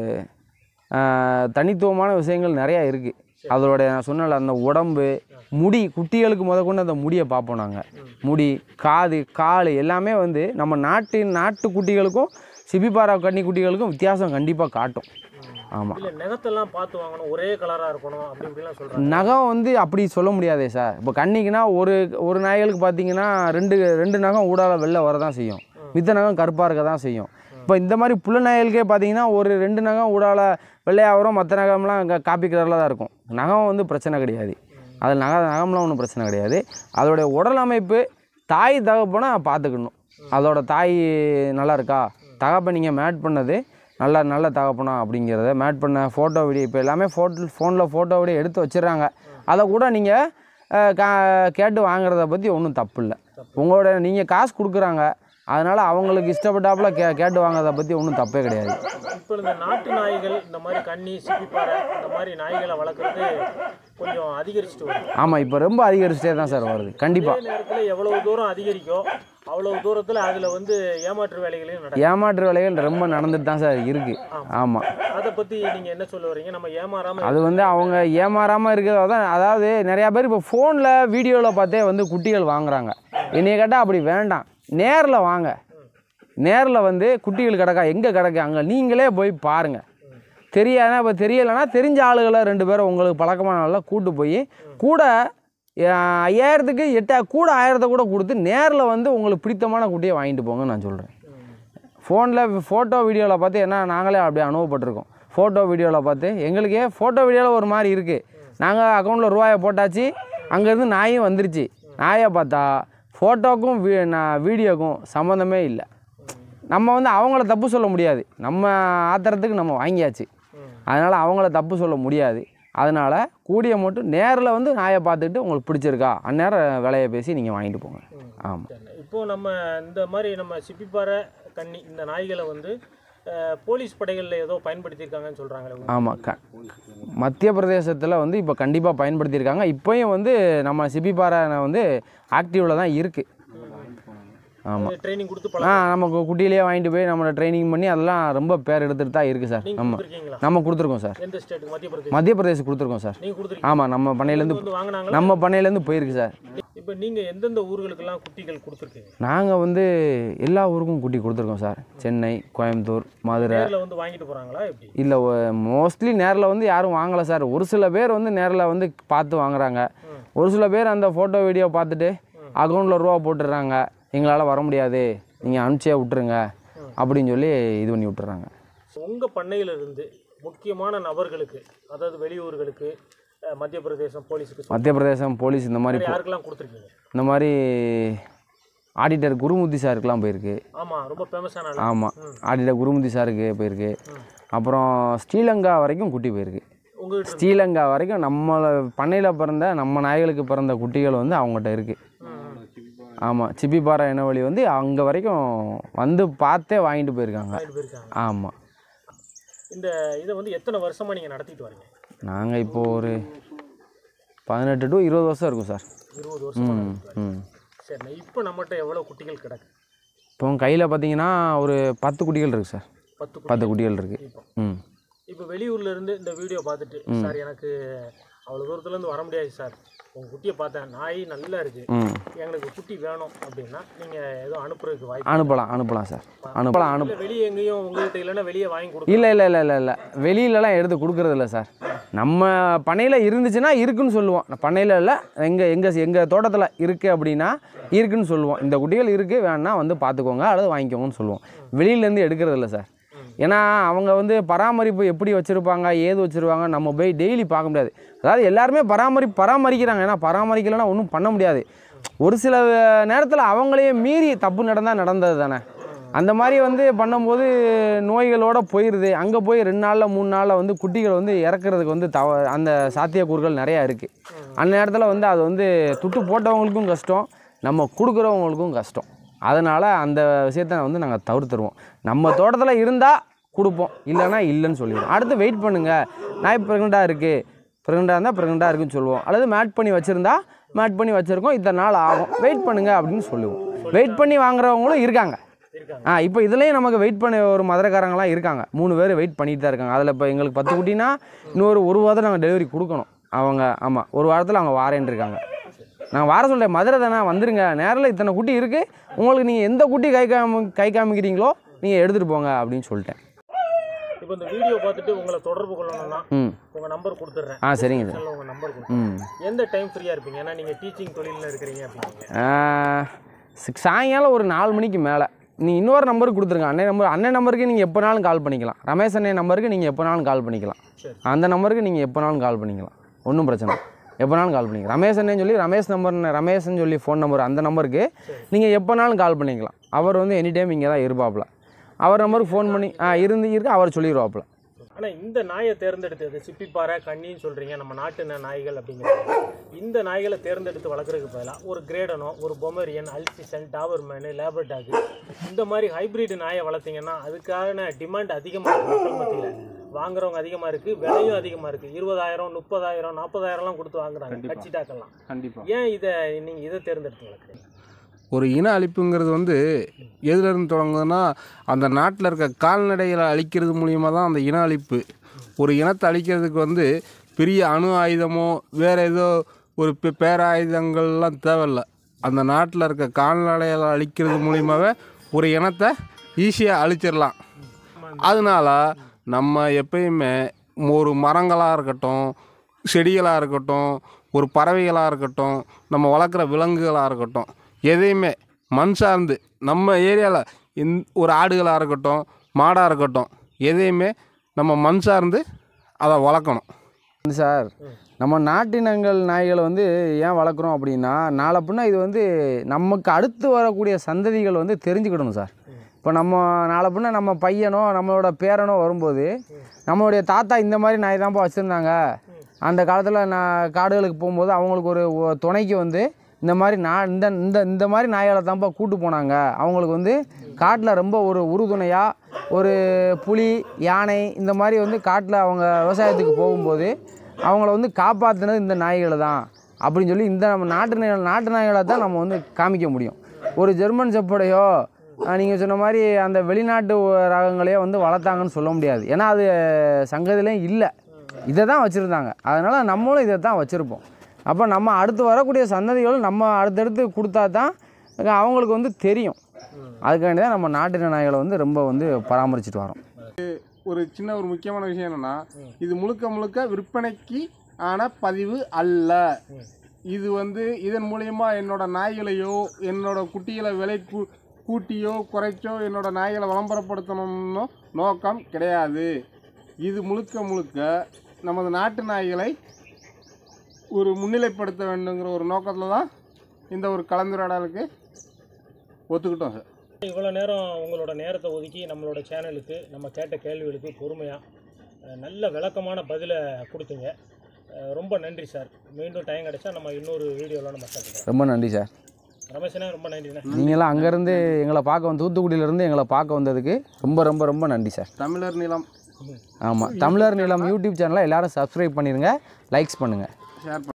ஆஹ், தனித்துவமான விஷயங்கள் நிறையா இருக்குது அதோடைய நான் சொன்னல அந்த உடம்பு முடி குட்டிகளுக்கு முத கொண்டு அந்த முடியை பார்ப்போம் நாங்கள் முடி காது கால் எல்லாமே வந்து நம்ம நாட்டு நாட்டு குட்டிகளுக்கும் சிப்பிப்பாறை கன்னி குட்டிகளுக்கும் வித்தியாசம் கண்டிப்பாக காட்டும் ஆமாம் இல்ல நகத்தெல்லாம் பார்த்து வாங்கணும் ஒரே கலரா இருக்கணும் அப்படி இப்படிலாம் சொல்றாங்க நகம் வந்து அப்படி சொல்ல முடியாதே சார் இப்போ கன்னிக்குனா ஒரு ஒரு நாய்களுக்கு பார்த்தீங்கன்னா ரெண்டு ரெண்டு நகம் ஊடால வெளில வர தான் செய்யும் மித்த நகம் கருப்பாக இருக்க தான் செய்யும் இப்போ இந்த மாதிரி புள்ள நாய்களுக்கே பார்த்தீங்கன்னா ஒரு ரெண்டு நகம் ஊடால வெள்ளையாக வரும் மற்ற நகம்லாம் இங்கே காப்பி கலரில் தான் இருக்கும் நகம் வந்து பிரச்சனை கிடையாது அதில் நக நகம்லாம் ஒன்றும் பிரச்சனை கிடையாது அதோடைய உடல் அமைப்பு தாய் தகப்பனை பார்த்துக்கணும் அதோட தாய் நல்லா இருக்கா தகப்பை நீங்கள் மேட் பண்ணது நல்ல நல்ல தகப்பனா அப்படிங்கிறத மேட் பண்ண ஃபோட்டோ வீடியோ இப்போ எல்லாமே ஃபோட்டோ ஃபோனில் ஃபோட்டோ வீடியோ எடுத்து வச்சிடுறாங்க அதை கூட நீங்கள் கா கேட்டு வாங்குறத பற்றி ஒன்றும் தப்பு இல்லை உங்களோட நீங்கள் காசு கொடுக்குறாங்க அதனால் அவங்களுக்கு இஷ்டப்பட்டாப்புல கே கேட்டு வாங்குறத பற்றி ஒன்றும் தப்பே கிடையாது இப்போ இந்த நாட்டு நாய்கள் இந்த மாதிரி கன்னி சிப்பிப்பாறை இந்த மாதிரி நாய்களை வளர்க்குறது கொஞ்சம் அதிகரிச்சுட்டு வருது ஆமாம் இப்போ ரொம்ப அதிகரிச்சுட்டே தான் சார் வருது கண்டிப்பாக அதே நேரத்தில் எவ்வளவு தூரம் அதிகரிக்கோ அவ்வளவு தூரத்தில் அதில் வந்து ஏமாற்று வேலைகளையும் நடக்கும் ஏமாற்று வேலைகள் ரொம்ப நடந்துட்டு தான் சார் இருக்குது ஆமாம் அதை பற்றி நீங்கள் என்ன சொல்ல வரீங்க நம்ம ஏமாறாமல் அது வந்து அவங்க ஏமாறாமல் இருக்கிறத தான் அதாவது நிறையா பேர் இப்போ ஃபோனில் வீடியோவில் பார்த்தே வந்து குட்டிகள் வாங்குறாங்க என்னைய கேட்டால் அப்படி வேண்டாம் நேரில் வாங்க நேரில் வந்து குட்டிகள் கிடக்கா எங்கே கிடக்கு அங்கே நீங்களே போய் பாருங்கள் தெரியாதுன்னா இப்போ தெரியலைன்னா தெரிஞ்ச ஆளுகளை ரெண்டு பேரும் உங்களுக்கு பழக்கமான ஆளெலாம் கூட்டு போய் கூட அஹ், ஐயாயிரத்துக்கு எட்டா கூட ஆயிரத்தை கூட கொடுத்து நேரில் வந்து உங்களுக்கு பிடித்தமான குட்டியை வாங்கிட்டு போங்கன்னு நான் சொல்கிறேன் ஃபோனில் ஃபோட்டோ வீடியோவில் பார்த்து என்ன நாங்களே அப்படியே அனுபவப்பட்டிருக்கோம் ஃபோட்டோ வீடியோவில் பார்த்து எங்களுக்கே ஃபோட்டோ வீடியோவில் ஒரு மாதிரி இருக்குது நாங்கள் அக்கௌண்ட்டில் ரூபாயை போட்டாச்சு அங்கேருந்து நாயும் வந்துருச்சு நாயை பார்த்தா ஃபோட்டோக்கும் வீ நான் வீடியோக்கும் சம்மந்தமே இல்லை நம்ம வந்து அவங்கள தப்பு சொல்ல முடியாது நம்ம ஆத்திரத்துக்கு நம்ம வாங்கியாச்சு அதனால் அவங்கள தப்பு சொல்ல முடியாது அதனால் கூடிய மட்டும் நேரில் வந்து நாயை பார்த்துட்டு உங்களுக்கு பிடிச்சிருக்கா அந்நேரம் விலையை பேசி நீங்கள் வாங்கிட்டு போங்க ஆமாம் இப்போ நம்ம இந்த மாதிரி நம்ம சிப்பிப்பாறை கன்னி இந்த நாய்களை வந்து அஹ், போலீஸ் படைகளில் ஏதோ பயன்படுத்தியிருக்காங்கன்னு சொல்கிறாங்களே ஆமாம் க மத்திய பிரதேசத்தில் வந்து இப்போ கண்டிப்பாக பயன்படுத்தியிருக்காங்க இப்போயும் வந்து நம்ம சிபிபாறை வந்து ஆக்டிவில் தான் இருக்குது ஆமாம் ட்ரைனிங் கொடுத்து ஆ பழம் நமக்கு குட்டியிலேயே வாங்கிட்டு போய் நம்மளை ட்ரைனிங் பண்ணி அதெல்லாம் ரொம்ப பேர் எடுத்துகிட்டு தான் இருக்குது சார் நீங்கள் நம்ம கொடுத்துருக்கீங்களா நம்ம கொடுத்துருக்கோம் சார் எந்த ஸ்டேட்டுக்கு மத்திய பிரதேசம் மத்திய பிரதேசம் கொடுத்துருக்கோம் சார் நீங்கள் கொடுத்துருக்கீங்க ஆமாம் நம்ம பண்ணையிலேருந்து வந்து வாங்கினாங்களா நம்ம பண்ணையிலேருந்து போயிருக்கு சார் இப்போ நீங்கள் எந்தெந்த ஊர்களுக்கெல்லாம் குட்டிகள் கொடுத்துருக்கீங்க நாங்கள் வந்து எல்லா ஊருக்கும் குட்டி கொடுத்துருக்கோம் சார் சென்னை கோயம்புத்தூர் மதுரை நேரில் வந்து வாங்கிட்டு போகிறாங்களா எப்படி இல்லை மோஸ்ட்லி நேரில் வந்து யாரும் வாங்கலை சார் ஒரு சில பேர் வந்து நேரில் வந்து பார்த்து வாங்குறாங்க ஒரு சில பேர் அந்த ஃபோட்டோ வீடியோ பார்த்துட்டு அக்கௌண்ட்டில் ரூபா போட்டுடுறாங்க எங்களால் வர முடியாது நீங்கள் அனுப்பிச்சே விட்டுருங்க அப்படின்னு சொல்லி இது பண்ணி விட்டுறாங்க உங்கள் பண்ணையிலிருந்து முக்கியமான நபர்களுக்கு அதாவது வெளியூர்களுக்கு அஹ், மத்திய பிரதேசம் போலீஸுக்கு சொல்லி மத்திய பிரதேசம் போலீஸ் இந்த மாதிரி யாருக்கெல்லாம் கொடுத்துருக்கீங்க இந்த மாதிரி ஆடிட்டர் குருமூர்த்தி சாருக்கெலாம் போயிருக்கு ஆமாம் ரொம்ப ஃபேமஸான ஆள் ஆமாம் ஆடிட்டர் குருமூர்த்தி சாருக்கு போயிருக்கு அப்புறம் ஸ்ரீலங்கா வரைக்கும் குட்டி போயிருக்கு உங்ககிட்ட ஸ்ரீலங்கா வரைக்கும் நம்மளை பண்ணையில் பிறந்த நம்ம நாய்களுக்கு பிறந்த குட்டிகள் வந்து அவங்ககிட்ட இருக்குது ஆமாம் சிப்பிப்பாறை இனவழி வந்து அங்கே வரைக்கும் வந்து பார்த்தே வாங்கிட்டு போயிருக்காங்க வாங்கிட்டு போயிருக்காங்க ஆமாம் இந்த இதை வந்து எத்தனை வருஷமாக நீங்கள் நடத்திட்டு வரீங்க நாங்கள் இப்போ ஒரு பதினெட்டு டு இருபது வருஷம் இருக்கும் சார் இருபது வருஷமா ம் ம் சரி இப்போ நம்மகிட்ட எவ்வளோ குட்டிகள் கிடக்கு இப்போ கையில் பார்த்தீங்கன்னா ஒரு பத்து குட்டிகள் இருக்குது சார் பத்து குட்டி பத்து குட்டிகள் இருக்குது இப்போ ம் இப்போ வெளியூர்ல இருந்து இந்த வீடியோ பார்த்துட்டு சார் எனக்கு அவ்வளோ தூரத்துலேருந்து வர முடியாது சார் உங்கள் குட்டியை பார்த்தேன் நாய் நல்லா இருக்குது ம் எங்களுக்கு குட்டி வேணும் அப்படின்னா நீங்கள் எதுவும் அனுப்புறதுக்கு வாய்ப்பு அனுப்பலாம் அனுப்பலாம் சார் அனுப்பலாம் அனுப்ப இல்லை வெளியே எங்கேயும் உங்கள்கிட்ட இல்லைன்னா வெளியே வாங்கி கொடுக்க இல்லை இல்லை இல்லை இல்லை இல்லை வெளியிலலாம் எடுத்து கொடுக்குறது இல்லை சார் நம்ம பண்ணையில் இருந்துச்சுன்னா இருக்குன்னு சொல்லுவோம் பண்ணையில் இல்லை எங்கள் எங்கள் எங்கள் தோட்டத்தில் இருக்குது அப்படின்னா இருக்குன்னு சொல்லுவோம் இந்த குட்டிகள் இருக்குது வேணா வந்து பார்த்துக்கோங்க அல்லது வாங்கிக்கோங்கன்னு சொல்லுவோம் வெளியிலேருந்து எடுக்கிறது இல்லை சார் ஏன்னா அவங்க வந்து பராமரிப்பு எப்படி வச்சுருப்பாங்க ஏது வச்சுருவாங்க நம்ம போய் டெய்லி பார்க்க முடியாது அதாவது எல்லாருமே பராமரி பராமரிக்கிறாங்க ஏன்னா பராமரிக்கலைன்னா ஒன்றும் பண்ண முடியாது ஒரு சில நேரத்தில் அவங்களையே மீறி தப்பு நடந்தால் நடந்தது தானே அந்த மாதிரி வந்து பண்ணும்போது நோய்களோட போயிடுது அங்கே போய் ரெண்டு நாளில் மூணு நாளில் வந்து குட்டிகள் வந்து இறக்குறதுக்கு வந்து தவ அந்த சாத்தியக்கூறுகள் நிறையா இருக்குது அந்த நேரத்தில் வந்து அது வந்து துட்டு போட்டவங்களுக்கும் கஷ்டம் நம்ம கொடுக்குறவங்களுக்கும் கஷ்டம் அதனால் அந்த விஷயத்த வந்து நாங்கள் தவிர்த்துருவோம் நம்ம தோட்டத்தில் இருந்தால் கொடுப்போம் இல்லைன்னா இல்லைன்னு சொல்லிடுவோம் அடுத்து வெயிட் பண்ணுங்கள் நாய் ப்ரெக்னெண்ட்டாக இருக்குது ப்ரெக்னெண்ட்டாக இருந்தால் ப்ரெக்னெண்ட்டாக இருக்குன்னு சொல்லுவோம் அல்லது மேட் பண்ணி வச்சுருந்தா மேட் பண்ணி வச்சுருக்கோம் இத்தனை நாள் ஆகும் வெயிட் பண்ணுங்க அப்படின்னு சொல்லுவோம் வெயிட் பண்ணி வாங்குறவங்களும் இருக்காங்க இருக்காங்க ஆ இப்போ இதுலேயும் நமக்கு வெயிட் பண்ண ஒரு மதுரக்காரங்களாம் இருக்காங்க மூணு பேர் வெயிட் பண்ணிட்டு தான் இருக்காங்க அதில் இப்போ எங்களுக்கு பத்து குட்டினா இன்னொரு ஒரு வாரத்தில் நாங்கள் டெலிவரி கொடுக்கணும் அவங்க ஆமாம் ஒரு வாரத்தில் அவங்க வாரேன்னு இருக்காங்க நான் வார சொல்கிறேன் மதுரை தானே வந்துருங்க நேரில் இத்தனை குட்டி இருக்குது உங்களுக்கு நீங்கள் எந்த குட்டி கை காமி கை காமிக்கிறீங்களோ நீங்கள் எடுத்துகிட்டு போங்க அப்படின்னு சொல்லிட்டேன் இப்போ இந்த வீடியோ பார்த்துட்டு உங்களை தொடர்பு கொள்ளணும்னா ம் உங்கள் நம்பர் கொடுத்துட்றேன் ஆ சரிங்க சார் உங்கள் நம்பர் கொடுத்துறேன் ம் எந்த டைம் ஃப்ரீயாக இருப்பீங்க ஏன்னா நீங்கள் டீச்சிங் தொழிலில் இருக்கிறீங்க அப்படிங்க ஆ, சி- சாயங்காலம் ஒரு நாலு மணிக்கு மேலே நீ இன்னொரு நம்பருக்கு கொடுத்துருங்க அண்ணன் நம்பர் அண்ணன் நம்பருக்கு நீங்கள் எப்போனாலும் கால் பண்ணிக்கலாம் ரமேஷ் அண்ணன் நம்பருக்கு நீங்கள் எப்போனாலும் கால் பண்ணிக்கலாம் சரி. அந்த நம்பருக்கு நீங்கள் எப்போனாலும் கால் பண்ணிக்கலாம் ஒன்றும் பிரச்சனை இல்லை. எப்போனாலும் கால் பண்ணிக்கலாம் ரமேஷ் அண்ணன் சொல்லி ரமேஷ் நம்பர் ரமேஷ்னு சொல்லி ஃபோன் நம்பர் அந்த நம்பருக்கு நீங்கள் எப்போனாலும் கால் பண்ணிக்கலாம் அவர் வந்து எனி டைம் இங்கே தான் இருப்பாப்புல அவர் நம்பருக்கு ஃபோன் பண்ணி ஆ இருந்து இருக்கு அவர் சொல்லிடுவாப்புல ஆனால் இந்த நாயை தேர்ந்தெடுத்தது சிப்பிப்பாறை கண்ணின்னு சொல்கிறீங்க நம்ம நாட்டு நா- நாய்கள் அப்படிங்கிறது இந்த நாய்களை தேர்ந்தெடுத்து வளர்க்குறதுக்கு பதிலாக ஒரு கிரேடனோ ஒரு பொமரியன் அல்சிசன் டாபர்மேனு லேபர்டாக் இந்த மாதிரி ஹைபிரிட் நாயை வளர்த்தீங்கன்னா அதுக்கான டிமாண்ட் அதிகமாக இருக்குது மக்கள் மத்தியில் வாங்குறவங்க அதிகமாக இருக்குது விலையும் அதிகமாக இருக்குது இருபதாயிரம் முப்பதாயிரம் நாற்பதாயிரம்லாம் கொடுத்து வாங்குறாங்க கட்சிட்டாக்கெல்லாம் கண்டிப்பாக ஏன் இதை நீங்கள் இதை தேர்ந்தெடுத்து வளர்க்குறீங்க ஒரு இன அழிப்புங்கிறது வந்து எதுலேருந்து தொடங்குதுன்னா அந்த நாட்டில் இருக்க கால்நடைகளை அழிக்கிறது மூலியமாக தான் அந்த இன அழிப்பு ஒரு இனத்தை அழிக்கிறதுக்கு வந்து பெரிய அணு ஆயுதமோ வேறு ஏதோ ஒரு பெ- பேராயுதங்கள்லாம் தேவையில்ல அந்த நாட்டில் இருக்க கால்நடைகளை அழிக்கிறது மூலியமாகவே ஒரு இனத்தை ஈஸியாக அழிச்சிடலாம் அதனால நம்ம எப்பயுமே ஒரு மரங்களாக இருக்கட்டும் செடிகளாக இருக்கட்டும் ஒரு பறவைகளாக இருக்கட்டும் நம்ம வளர்க்குற விலங்குகளாக இருக்கட்டும் எதையுமே மண் சார்ந்து நம்ம ஏரியாவில் இந் ஒரு ஆடுகளாக இருக்கட்டும் மாடாக இருக்கட்டும் எதையுமே நம்ம மண் சார்ந்து அதை வளர்க்கணும் வந்து சார் நம்ம நாட்டினங்கள் நாய்களை வந்து ஏன் வளர்க்குறோம் அப்படின்னா நாளை பின்ன இது வந்து நமக்கு அடுத்து வரக்கூடிய சந்ததிகள் வந்து தெரிஞ்சுக்கிடணும் சார் இப்போ நம்ம நாளை பின்ன நம்ம பையனோ நம்மளோட பேரனோ வரும்போது நம்மளுடைய தாத்தா இந்த மாதிரி நாய் தான்ப்பா வச்சுருந்தாங்க அந்த காலத்தில் நான் காடுகளுக்கு போகும்போது அவங்களுக்கு ஒரு ஒ- துணைக்கு வந்து இந்த மாதிரி நான் இந்த இந்த இந்த மாதிரி நாய்களை தான்ப்பா கூட்டு போனாங்க அவங்களுக்கு வந்து காட்டில் ரொம்ப ஒரு உறுதுணையாக ஒரு புலி யானை இந்த மாதிரி வந்து காட்டில் அவங்க விவசாயத்துக்கு போகும்போது அவங்கள வந்து காப்பாற்றினது இந்த நாய்களை தான் அப்படின்னு சொல்லி இந்த நம்ம நாட்டு நாய் நாட்டு நாய்களை தான் நம்ம வந்து காமிக்க முடியும் ஒரு ஜெர்மன் செப்படையோ நீங்கள் சொன்ன மாதிரி அந்த வெளிநாட்டு ரகங்களையோ வந்து வளர்த்தாங்கன்னு சொல்ல முடியாது ஏன்னா அது சங்கதிலையும் இல்லை இதை தான் வச்சுருந்தாங்க அதனால் நம்மளும் இதை தான் வச்சுருப்போம் அப்போ நம்ம அடுத்து வரக்கூடிய சந்ததிகளும் நம்ம அடுத்தடுத்து கொடுத்தா தான் அவங்களுக்கு வந்து தெரியும் அதுக்காண்டி தான் நம்ம நாட்டு நாய்களை வந்து ரொம்ப வந்து பராமரிச்சுட்டு வரோம் ஒரு சின்ன ஒரு முக்கியமான விஷயம் என்னென்னா இது முழுக்க முழுக்க விற்பனைக்கு ஆன பதிவு அல்ல இது வந்து இதன் மூலயமா என்னோட நாய்களையோ என்னோட குட்டிகளை விலை கூ கூட்டியோ குறைச்சோ என்னோட நாய்களை விளம்பரப்படுத்தணும்னு நோக்கம் கிடையாது இது முழுக்க முழுக்க நமது நாட்டு நாய்களை ஒரு முன்னிலைப்படுத்த வேண்டுங்கிற ஒரு நோக்கத்தில் தான் இந்த ஒரு கலந்துரையாடலுக்கு ஒத்துக்கிட்டோம் சார் இவ்வளோ நேரம் உங்களோட நேரத்தை ஒதுக்கி நம்மளோட சேனலுக்கு நம்ம கேட்ட கேள்விகளுக்கு பொறுமையாக நல்ல விளக்கமான பதிலை கொடுத்தீங்க அஹ் ரொம்ப நன்றி சார் மீண்டும் டைம் கிடைச்சா நம்ம இன்னொரு வீடியோவில் நம்ம சந்திக்கிறோம் ரொம்ப நன்றி சார் ரமேஷனே ரொம்ப நன்றிண்ணே நீங்களாம் அங்கேருந்து எங்களை பார்க்க வந்து தூத்துக்குடியிலேருந்து எங்களை பார்க்க வந்ததுக்கு ரொம்ப ரொம்ப ரொம்ப நன்றி சார் தமிழர் நிலம் ஆமாம் தமிழர் நிலம் யூடியூப் சேனலை எல்லாரும் சப்ஸ்கிரைப் பண்ணிடுங்க லைக்ஸ் பண்ணுங்கள் ஷேர்